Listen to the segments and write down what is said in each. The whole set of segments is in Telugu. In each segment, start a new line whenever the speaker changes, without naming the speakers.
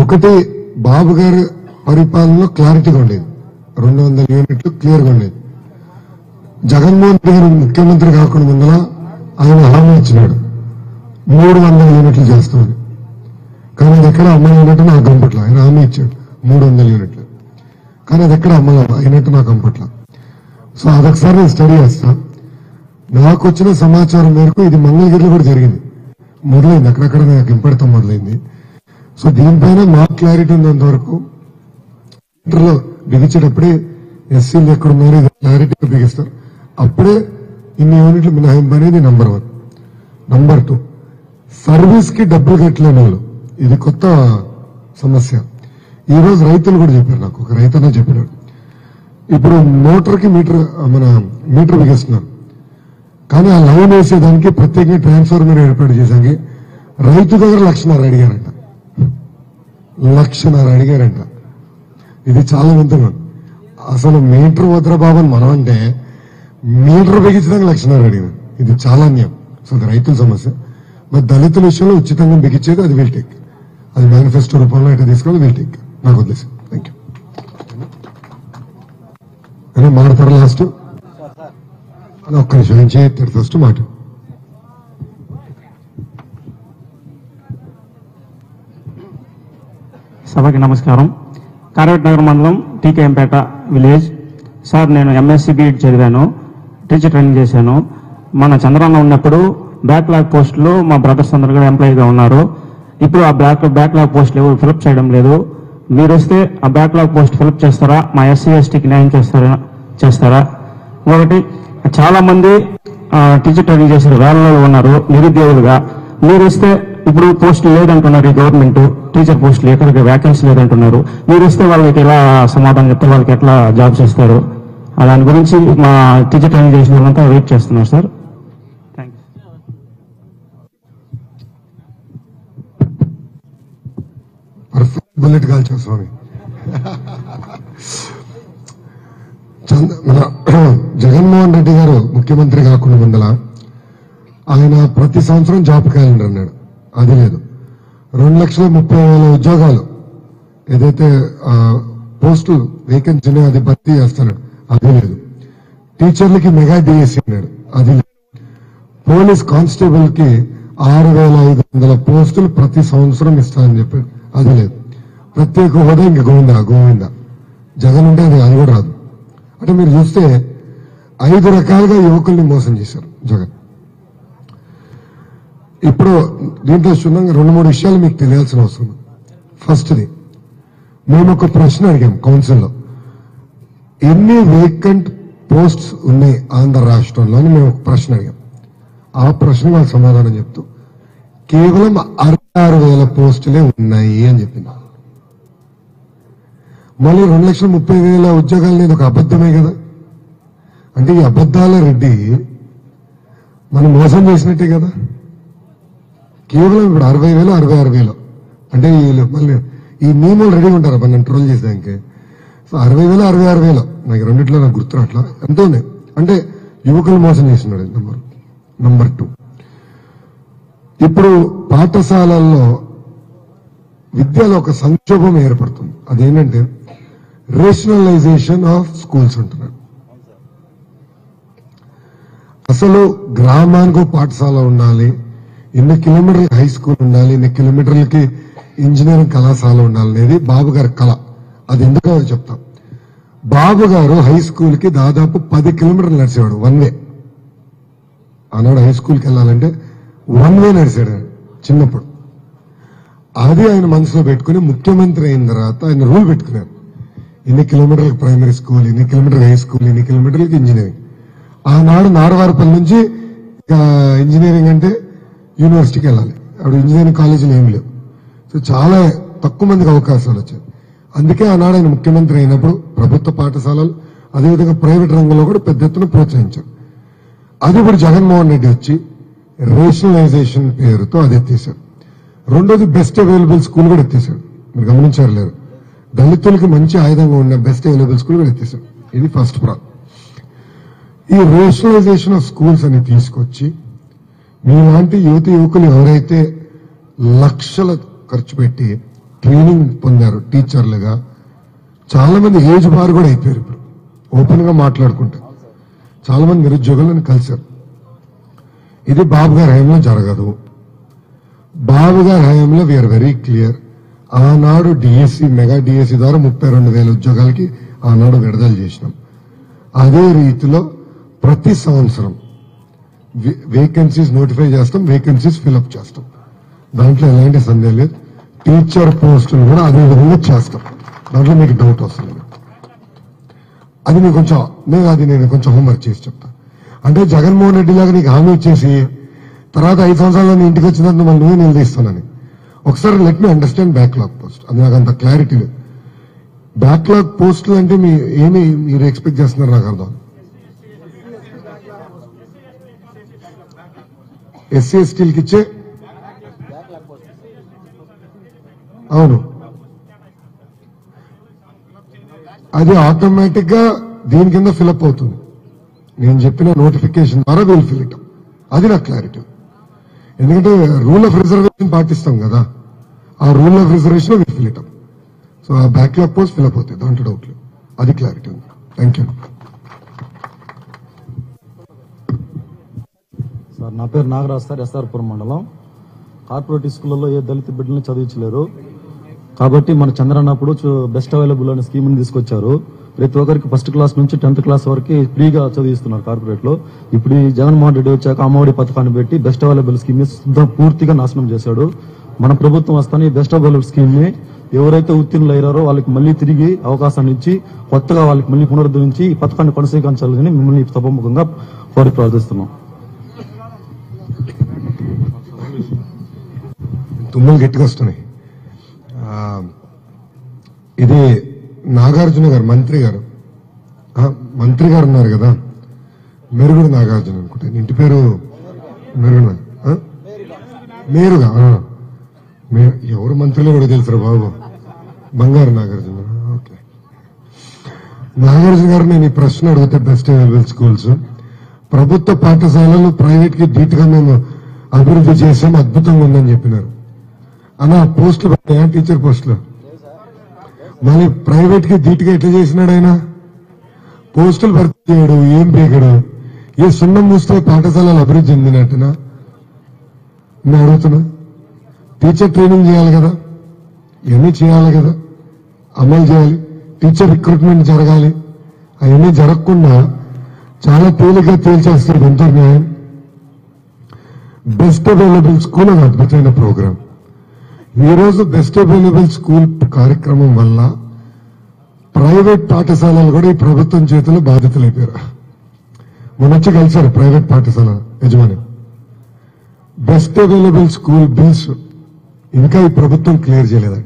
ఒకటి బాబు గారి పరిపాలనలో క్లారిటీగా ఉండేది రెండు వందల యూనిట్లు క్లియర్గా ఉండేది జగన్మోహన్ రెడ్డి గారు ముఖ్యమంత్రి కాకుండా ముందర ఆయన హామీ ఇచ్చినాడు మూడు వందల యూనిట్లు చేస్తామని కానీ అది ఎక్కడ అమలు అయినట్టు నాకు కంపట్ల ఆయన హామీ ఇచ్చాడు మూడు వందల యూనిట్లు కానీ అది ఎక్కడ అమలు అయినట్టు నాకు కంపట్ల సో అదొకసారి నేను స్టడీ చేస్తా నాకు వచ్చిన సమాచారం మేరకు ఇది మంగళగిరిలో కూడా జరిగింది మొదలైంది అక్కడక్కడ నాకు ఇంపడతాం మొదలైంది సో దీనిపైన మాకు క్లారిటీ ఉన్నంత వరకు లో బిగించేటప్పుడే ఎస్సీలు ఎక్కడ ఉన్నారో ఇది క్లారిటీగా బిగిస్తారు అప్పుడే ఇన్ని యూనిట్లు మినహాయింపు అనేది number one number two service కి డబ్బులు కట్టలేని వాళ్ళు ఇది కొత్త సమస్య ఈ రోజు రైతులు కూడా చెప్పారు నాకు ఒక రైతన్న చెప్పినాడు ఇప్పుడు మోటార్ కి మీటర్ మన మీటర్ బిగిస్తున్నారు కానీ ఆ లైన్ వేసేదానికి ప్రత్యేకంగా ట్రాన్స్ఫార్మర్ ఏర్పాటు చేశాక రైతు దగ్గర లక్షన్నర అడిగారంట లక్షన్నర అడిగారంట ఇది చాలా వింతగా ఉంది. అసలు మీటర్ వద్ర బాబు మనం అంటే మీటర్ బిగించడానికి లక్షన్నర అడిగారు ఇది చాలా అన్యాయం సో అది రైతుల సమస్య మరి దళితుల విషయంలో ఉచితంగా బిగించేది అది విల్ టేక్ అది మేనిఫెస్టో రూపంలో అయితే తీసుకోవాలి విల్ టేక్ నాకు వదిలేసి థ్యాంక్ యూ అదే మాడతారు లాస్ట్ అని ఒక్క నిమిషం ఏం చేయొద్దు ఫస్ట్ మాట
సభకి నమస్కారం కార్వేట్ నగర్ మండలం టీకేఎంపేట విలేజ్ సార్ నేను ఎంఎస్సి బీఎడ్ చదివాను టీచర్ ట్రైనింగ్ చేశాను మన చంద్రాన్న ఉన్నప్పుడు బ్యాక్లాగ్ పోస్టులు మా బ్రదర్స్ అందరు కూడా ఎంప్లాయీగా ఉన్నారు ఇప్పుడు ఆ బ్యాక్ బ్యాక్లాగ్ పోస్టులు ఎవరు ఫిలప్ చేయడం లేదు మీరు వస్తే ఆ బ్యాక్లాగ్ పోస్ట్ ఫిలప్ చేస్తారా మా ఎస్సీ ఎస్టీకి న్యాయం చేస్తారా చేస్తారా ఒకటి చాలా మంది ఆ, టీచర్ ట్రైనింగ్ చేసిన వేలలో ఉన్నారు నిరుద్యోగులుగా మీరు వస్తే ఇప్పుడు పోస్ట్ లేదంటున్నారు ఈ గవర్నమెంట్ టీచర్ పోస్టులు ఎక్కడికి వ్యాకెన్సీ లేదంటున్నారు మీరు వస్తే వాళ్ళకి ఎలా సమాధానం చెప్తారు వాళ్ళకి ఎట్లా జాబ్స్ ఇస్తారు ఆ దాని గురించి మా టీచర్ ట్రైనింగ్ చేసిన వాళ్ళంతా వెయిట్ చేస్తున్నారు సార్ థ్యాంక్
పర్ఫెక్ట్ బుల్లెట్ కాల్చావు స్వామి చంద్ర మన జగన్మోహన్ రెడ్డి గారు ముఖ్యమంత్రి కాకుండా ముందల ఆయన ప్రతి సంవత్సరం జాబ్ క్యాలెండర్ అన్నాడు అది లేదు రెండు లక్షల ముప్పై వేల ఉద్యోగాలు ఏదైతే ఆ, పోస్టులు వేకెన్సీ ఉన్నాయో అది భర్తీ చేస్తున్నాడు అది లేదు టీచర్లకి మెగా డిఎస్సీ అన్నాడు అది లేదు పోలీస్ కానిస్టేబుల్ కి ఆరు వేల ఐదు వందల పోస్టులు ప్రతి సంవత్సరం ఇస్తానని చెప్పాడు అది లేదు ప్రత్యేక హోదా ఇంక గోవిందా గోవిందా జగన్ ఉంటే అది అది కూడా రాదు అంటే మీరు చూస్తే ఐదు రకాలుగా యువకుల్ని మోసం చేశారు జగన్ ఇప్పుడు దీంట్లో క్షుణ్ణంగా రెండు మూడు విషయాలు మీకు తెలియాల్సిన అవసరం ఉంది. ఫస్ట్ది మేము ఒక ప్రశ్న అడిగాం కౌన్సిల్లో ఎన్ని వేకెంట్ పోస్ట్స్ ఉన్నాయి ఆంధ్ర రాష్ట్రంలో అని మేము ఒక ప్రశ్న అడిగాం ఆ ప్రశ్న వాళ్ళు సమాధానం చెప్తూ కేవలం అరవై ఆరు వేల పోస్టులే ఉన్నాయి అని చెప్పింది మళ్ళీ రెండు లక్షల ముప్పై వేల ఉద్యోగాలు నేను ఒక అబద్ధమే కదా అంటే ఈ అబద్ధాల రెడ్డి మనం మోసం చేసినట్టే కదా కేవలం ఇప్పుడు అరవై వేలు అరవై ఆరు వేలు అంటే వీళ్ళు మళ్ళీ ఈ నియమాలు రెడీగా ఉంటారు మనం ట్రోల్ చేసేదానికి సో అరవై వేలు అరవై ఆరు వేలు నాకు రెండిట్లో నాకు గుర్తు అట్లా ఎంతో ఉన్నాయి అంటే యువకులు మోసం చేస్తున్నాడు నంబర్ నంబర్ టూ ఇప్పుడు పాఠశాలల్లో విద్యలో ఒక సంక్షోభం ఏర్పడుతుంది అదేంటంటే రేషనలైజేషన్ ఆఫ్ స్కూల్స్ అంటున్నాడు అసలు గ్రామానికి ఒక పాఠశాల ఉండాలి ఇన్ని కిలోమీటర్లకి హై స్కూల్ ఉండాలి ఇన్ని కిలోమీటర్లకి ఇంజనీరింగ్ కళాశాల ఉండాలి అనేది బాబు గారి కళ అది ఎందుకో చెప్తాం బాబు గారు హై స్కూల్ కి దాదాపు పది కిలోమీటర్లు నడిచేవాడు వన్ వే ఆనాడు హై స్కూల్కి వెళ్ళాలంటే వన్ వే నడిచాడు ఆయన చిన్నప్పుడు అది ఆయన మనసులో పెట్టుకుని ముఖ్యమంత్రి అయిన తర్వాత ఆయన రూల్ పెట్టుకున్నారు ఇన్ని కిలోమీటర్లకు ప్రైమరీ స్కూల్ ఇన్ని కిలోమీటర్లు హై స్కూల్ ఇన్ని కిలోమీటర్లకి ఇంజనీరింగ్ ఆనాడు నారవారిపల్లి నుంచి ఇక ఇంజనీరింగ్ అంటే యూనివర్సిటీకి వెళ్ళాలి అప్పుడు ఇంజనీరింగ్ కాలేజీలు ఏమి లేవు సో చాలా తక్కువ మందికి అవకాశాలు వచ్చాయి అందుకే ఆనాడు ఆయన ముఖ్యమంత్రి అయినప్పుడు ప్రభుత్వ పాఠశాలలు అదేవిధంగా ప్రైవేట్ రంగంలో కూడా పెద్ద ఎత్తున ప్రోత్సహించారు అది ఇప్పుడు జగన్మోహన్ రెడ్డి వచ్చి రేషనలైజేషన్ పేరుతో అది ఎత్తేసాడు రెండోది బెస్ట్ అవైలబుల్ స్కూల్ కూడా ఎత్తేసాడు మీరు గమనించారు లేరు దళితులకి మంచి ఆయుధంగా ఉన్న బెస్ట్ అవైలబుల్ స్కూల్ కూడా ఎత్తేసాడు ఇది ఫస్ట్ ప్రాబ్లం ఈ రేషనలైజేషన్ ఆఫ్ స్కూల్స్ అని తీసుకొచ్చి మీలాంటి యువతి యువకులు ఎవరైతే లక్షల ఖర్చు పెట్టి ట్రైనింగ్ పొందారు టీచర్లుగా చాలా మంది ఏజ్ బార్ కూడా అయిపోయారు ఇప్పుడు ఓపెన్ గా మాట్లాడుకుంటే చాలా మంది నిరుద్యోగులను కలిశారు ఇది బాబు గారి హయాంలో జరగదు బాబు గారి హయాంలో వీఆర్ వెరీ క్లియర్ ఆనాడు డిఎస్సి మెగా డిఎస్సి ద్వారా ముప్పై రెండు వేల ఉద్యోగాలకి ఆనాడు విడుదల చేసినాం అదే రీతిలో ప్రతి సంవత్సరం వేకెన్సీస్ నోటిఫై చేస్తాం వేకెన్సీస్ ఫిల్అప్ చేస్తాం దాంట్లో ఎలాంటి సందేహం లేదు టీచర్ పోస్టులు కూడా అదే విధంగా చేస్తాం దాంట్లో మీకు డౌట్ వస్తుంది అది నేను కొంచెం నేను అది నేను కొంచెం హోంవర్క్ చేసి చెప్తా అంటే జగన్మోహన్ రెడ్డి లాగా నీకు హామీ ఇచ్చేసి తర్వాత ఐదు సంవత్సరాలు నీ ఇంటికి వచ్చిన తర్వాత మళ్ళీ నువ్వే నిలదీస్తానని ఒకసారి let me understand backlog post అది నాకు అంత క్లారిటీ లేదు బ్యాక్లాగ్ పోస్టులు అంటే మీ ఏమి మీరు ఎక్స్పెక్ట్ చేస్తున్నారు నాకు అర్థం ఎస్సీ ఎస్టీలకి ఇచ్చే అవును అది ఆటోమేటిక్ గా దీని కింద ఫిలప్ అవుతుంది నేను చెప్పిన నోటిఫికేషన్ ద్వారా వీల్ ఫిల్ ఇట్ అది నాకు క్లారిటీ ఎందుకంటే రూల్ ఆఫ్ రిజర్వేషన్ పాటిస్తాం కదా ఆ rule of reservation will fill it so ఆ బ్యాక్లాగ్ పోస్ట్ ఫిలప్ అవుతాయి దాంట్లో డౌట్ లేదు అది క్లారిటీ ఉంది థ్యాంక్ యూ
సార్ నా పేరు నాగరాజ్ సార్ ఎస్ఆర్పురం మండలం కార్పొరేట్ స్కూళ్ళలో ఏ దళిత బిడ్డల్ని చదివించలేరు కాబట్టి మన చంద్రన్నప్పుడు బెస్ట్ అవైలబుల్ అనే స్కీమ్ తీసుకొచ్చారు ప్రతి ఒక్కరికి ఫస్ట్ క్లాస్ నుంచి టెన్త్ క్లాస్ వరకు ఫ్రీగా చదివిస్తున్నారు కార్పొరేట్ లో ఇప్పుడు ఈ జగన్మోహన్ రెడ్డి వచ్చాక అమ్మఒడి పథకాన్ని పెట్టి బెస్ట్ అవైలబుల్ స్కీమ్ ని శుద్ధ పూర్తిగా నాశనం చేశాడు మన ప్రభుత్వం వస్తానే ఈ బెస్ట్ అవైలబుల్ స్కీమ్ ని ఎవరైతే ఉత్తీర్ణులు అయ్యారో వాళ్ళకి మళ్ళీ తిరిగి అవకాశాన్ని ఇచ్చి కొత్తగా వాళ్ళకి మళ్ళీ పునరుద్ధరించి ఈ పథకాన్ని కొనసాగించాలని మిమ్మల్ని సభముఖంగా కోరి ప్రార్థిస్తున్నాం
తుమ్మలు గట్టిగా వస్తున్నాయి ఆ, ఇది నాగార్జున గారు మంత్రి గారు ఆ, మంత్రి గారు ఉన్నారు కదా మెరుగుడు నాగార్జున అనుకుంటా ఇంటి పేరు మెరుగుడు ఆ? మేరుగా ఆ. మే- ఎవరు మంత్రులు కూడా తెలుసురా బాబు బంగారు నాగార్జున ఓకే నాగార్జున గారు నేను ఈ ప్రశ్న అడిగితే బెస్ట్ అవైలబుల్ స్కూల్స్ ప్రభుత్వ పాఠశాలలు ప్రైవేట్ కి ధీటుగా మేము అభివృద్ధి చేసాం అద్భుతంగా ఉందని చెప్పినారు అన్న పోస్టులు పడ్డాయా టీచర్ పోస్టులు మళ్ళీ ప్రైవేట్ కి ధీటుగా ఎట్లా చేసినాడు ఆయన పోస్టులు భర్తీ చేయడు ఏం పీకడు ఏ సున్నం మూస్తే పాఠశాలలు అభివృద్ధి చెందినట్టునా నేను అడుగుతున్నా టీచర్ ట్రైనింగ్ చేయాలి కదా ఇవన్నీ చేయాలి కదా అమలు చేయాలి టీచర్ రిక్రూట్మెంట్ జరగాలి అవన్నీ జరగకుండా చాలా తేలిగ్గా తేల్చేస్తారు ఎంతో న్యాయం బెస్ట్ అవైలబుల్ స్కూల్ ఒక అద్భుతమైన ప్రోగ్రాం ఈ రోజు బెస్ట్ అవైలబుల్ స్కూల్ కార్యక్రమం వల్ల ప్రైవేట్ పాఠశాలలు కూడా ఈ ప్రభుత్వం చేతిలో బాధితులు అయిపోయారు మొన్న వచ్చి కలిశారు ప్రైవేట్ పాఠశాల యజమాని బెస్ట్ అవైలబుల్ స్కూల్ బిల్స్ ఇంకా ఈ ప్రభుత్వం క్లియర్ చేయలేదంట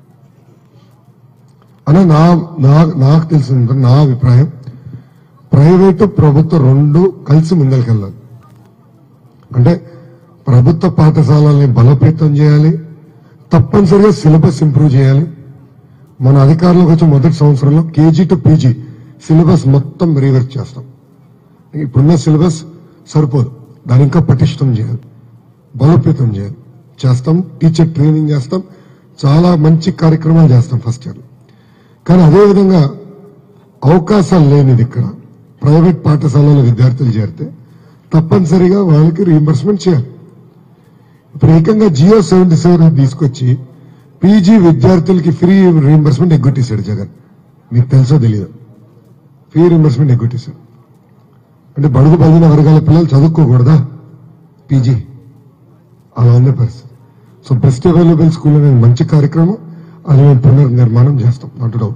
అన్న నా నా- నాకు తెలిసిన నా అభిప్రాయం ప్రైవేటు ప్రభుత్వం రెండు కలిసి ముందరికెళ్ళాలి అంటే ప్రభుత్వ పాఠశాలల్ని బలోపేతం చేయాలి తప్పనిసరిగా సిలబస్ ఇంప్రూవ్ చేయాలి మన అధికారులకు వచ్చి మొదటి సంవత్సరంలో కేజీ టు పీజీ సిలబస్ మొత్తం రీవర్క్ చేస్తాం ఇప్పుడున్న సిలబస్ సరిపోదు దాని ఇంకా పటిష్టం చేయాలి బలోపేతం చేయాలి చేస్తాం టీచర్ ట్రైనింగ్ చేస్తాం చాలా మంచి కార్యక్రమాలు చేస్తాం ఫస్ట్ ఇయర్ కానీ అదేవిధంగా అవకాశాలు లేనిది ఇక్కడ ప్రైవేట్ పాఠశాలలో విద్యార్థులు చేరితే తప్పనిసరిగా వాళ్ళకి రీఎంబర్స్మెంట్ చేయాలి ఇప్పుడు ఏకంగా జియో సెవెంటీ సెవెన్ తీసుకొచ్చి పీజీ విద్యార్థులకి ఫ్రీ రీఎంబర్స్మెంట్ ఎగ్గొట్టేశాడు జగన్ మీకు తెలుసో తెలియదు ఫ్రీ రీఎంబర్స్మెంట్ ఎగ్గొట్టేశాడు అంటే బడుగు బలిగిన వర్గాల పిల్లలు చదువుకోకూడదా పీజీ అలా ఉంది పరిస్థితి సో బెస్ట్ అవైలబుల్ స్కూల్ అనేది మంచి కార్యక్రమం అది మేము పునర్నిర్మాణం చేస్తాం నాట్ డౌట్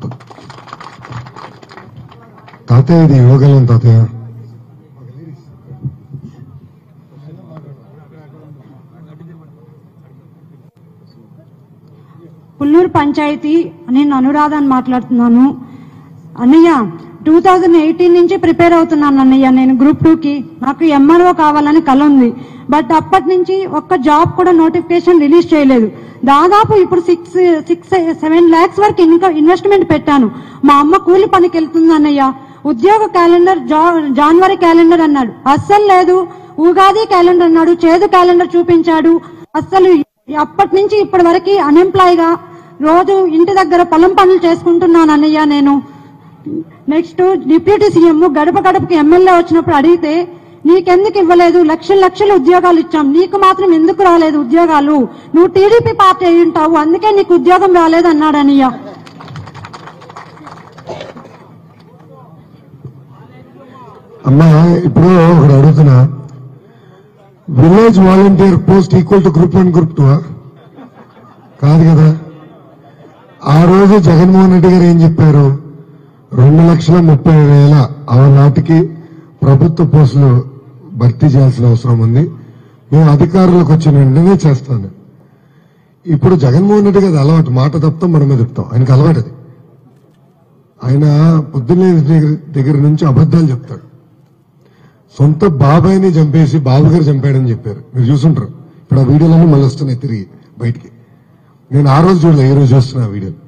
తాతయ్య ఇది ఇవ్వగలం తాతయ్య
పుల్లూరు పంచాయతీ నేను అనురాధ అని మాట్లాడుతున్నాను అన్నయ్య టూ థౌజండ్ ఎయిటీన్ నుంచి ప్రిపేర్ అవుతున్నాను అన్నయ్య నేను గ్రూప్ టూ కి నాకు ఎంఆర్ఓ కావాలని కల ఉంది బట్ అప్పటి నుంచి ఒక్క జాబ్ కూడా నోటిఫికేషన్ రిలీజ్ చేయలేదు దాదాపు ఇప్పుడు సిక్స్ సిక్స్ సెవెన్ లాక్స్ వరకు ఇంకా ఇన్వెస్ట్మెంట్ పెట్టాను మా అమ్మ కూలి పనికి వెళ్తుంది అన్నయ్య ఉద్యోగ క్యాలెండర్ జా- జనవరి క్యాలెండర్ అన్నాడు అస్సలు లేదు ఉగాది క్యాలెండర్ అన్నాడు చేదు క్యాలెండర్ చూపించాడు అస్సలు అప్పటి నుంచి ఇప్పటి వరకు అన్ఎంప్లాయ్ గా రోజు ఇంటి దగ్గర పొలం పనులు చేసుకుంటున్నాను అన్నయ్య నేను నెక్స్ట్ డిప్యూటీ సీఎం గడప గడపకి ఎమ్మెల్యే వచ్చినప్పుడు అడిగితే నీకెందుకు ఇవ్వలేదు లక్షల లక్షల ఉద్యోగాలు ఇచ్చాం నీకు మాత్రం ఎందుకు రాలేదు ఉద్యోగాలు నువ్వు టీడీపీ పార్టీ అయి ఉంటావు అందుకే నీకు ఉద్యోగం రాలేదు అన్నాడు అన్నయ్య
అమ్మా ఇప్పుడు ఒకటి అడుగుతున్నా village volunteer post equal to group one group two కాదు కదా ఆ రోజు జగన్మోహన్ రెడ్డి గారు ఏం చెప్పారు రెండు లక్షల ముప్పై వేల నాటికి ప్రభుత్వ పోస్టులు భర్తీ చేయాల్సిన అవసరం ఉంది మేము అధికారులకు వచ్చిన వెంటనే చేస్తాను ఇప్పుడు జగన్మోహన్ రెడ్డి గారి అలవాటు మాట తప్పుతాం మనమే చెప్తాం ఆయనకు అలవాటు అది ఆయన పొద్దున్నే దగ్గర- దగ్గర నుంచి అబద్ధాలు చెప్తాడు సొంత బాబాయిని చంపేసి బాబు గారు చంపాడని చెప్పారు మీరు చూసుంటారు ఇప్పుడు ఆ వీడియోలన్నీ మళ్ళీ వస్తున్నాయి తిరిగి బయటికి నేను ఆ రోజు చూడలే ఈ రోజు చూస్తున్నా ఆ వీడియో